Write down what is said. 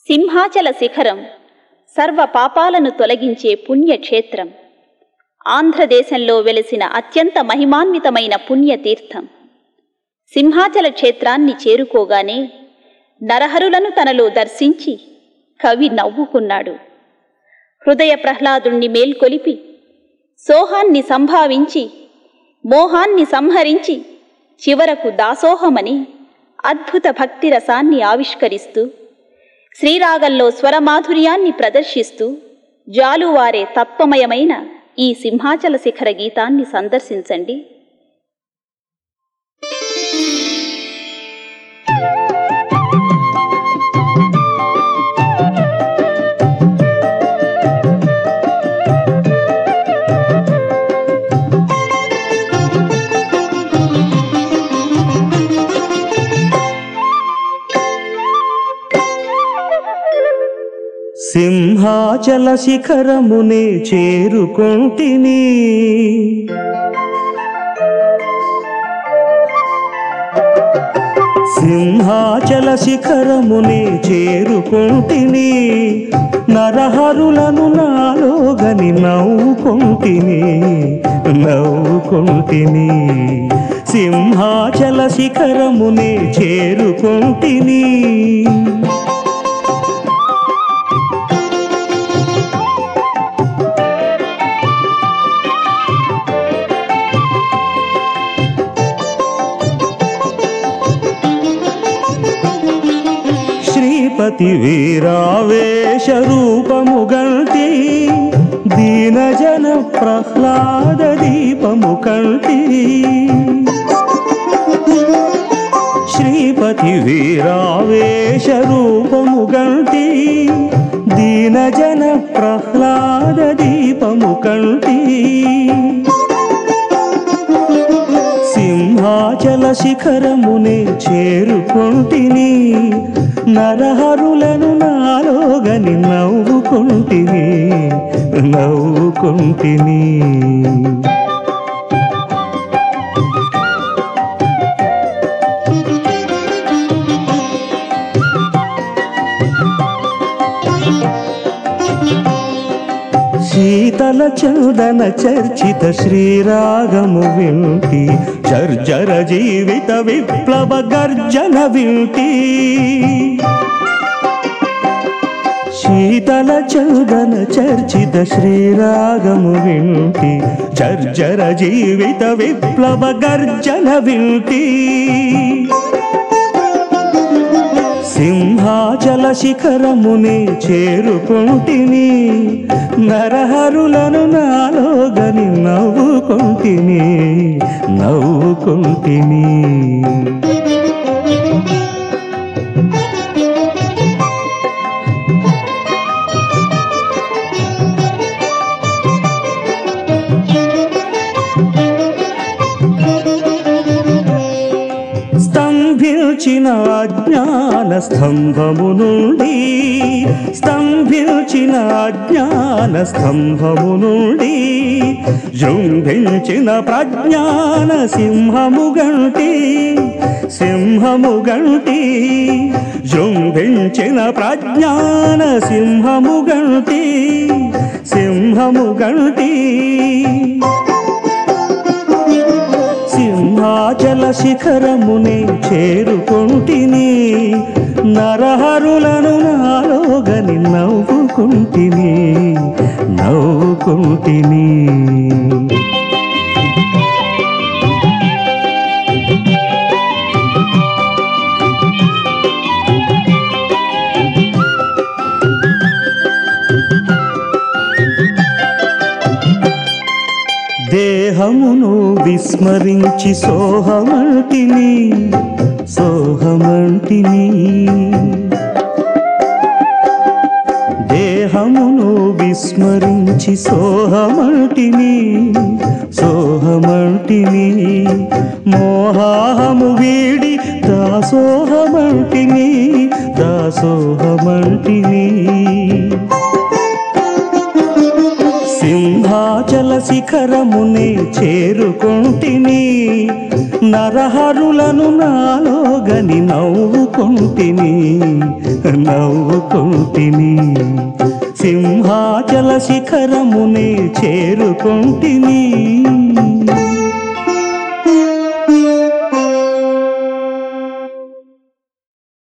సింహాచల శిఖరం సర్వ పాపాలను తొలగించే పుణ్యక్షేత్రం ఆంధ్రదేశంలో వెలిసిన అత్యంత మహిమాన్వితమైన పుణ్యతీర్థం సింహాచల క్షేత్రాన్ని చేరుకోగానే నరహరులను తనలో దర్శించి కవి నవ్వుకున్నాడు హృదయ ప్రహ్లాదుణ్ణి మేల్కొలిపి సోహాన్ని సంభావించి మోహాన్ని సంహరించి చివరకు దాసోహమని అద్భుత భక్తి రసాన్ని ఆవిష్కరిస్తూ శ్రీరాగంలో స్వరమాధుర్యాన్ని ప్రదర్శిస్తూ జాలువారే తత్వమయమైన ఈ సింహాచల శిఖర గీతాన్ని సందర్శించండి సింహాచల శిఖరమునే చేరుకొంటిని సింహాచల శిఖరమునే చేరుకొంటిని నరహరులను నాలోగని నవ్వుకొంటిని నవ్వుకొంటిని సింహాచల శిఖరమునే చేరుకొంటిని శ్రీపతి వీరావేశ రూపము గంటి దీనజన ప్రహ్లాద దీపము కంటి శ్రీపతి వీరావేశ రూపము గంటి దీనజన ప్రహ్లాద దీపము కంటి సింహాచల శిఖరమునే చేరుకొంటిని నరహరులను నాలోగని నవ్వుకుంటిని నవ్వుకుంటిని శీతల చందన చర్చిత శ్రీరాగము వింటి చర్జర జీవిత విప్లవ గర్జన వింటి శీతల చందన చర్చిత శ్రీరాగము వింటి చర్జర జీవిత విప్లవ గర్జన వింటి సింహాచల శిఖరమునే చేరుకొంటిని నరహరులను నాలోగని నవ్వుకొంటిని నవ్వుకొంటిని స్తంభించిన అజ్ఞాన స్తంభము నుండి స్తంభించిన అజ్ఞాన స్తంభము నుండి జృంభించిన ప్రజ్ఞాన సింహము గంటి సింహము గంటి జృంభించిన ప్రజ్ఞాన సింహము గంటి సింహము గంటి సింహాచల శిఖరమునే చేరుకొంటిని నరహరులను నాలోగని నవ్వుకుంటిని నవ్వుకుంటిని దేహమును విస్మరించి సోహమంటిని సోహమంటిని దేహమును విస్మరించి సోహమంటిని సోహమంటిని మోహాహము వీడి దాసోహమంటిని దాసోహమంటిని సింహాచల సింహాచల శిఖరమునే చేరుకుంటిని నరహరులను నాలోగని నవ్వుకుంటిని నవ్వుకుంటిని సింహాచల శిఖరమునే చేరుకుంటిని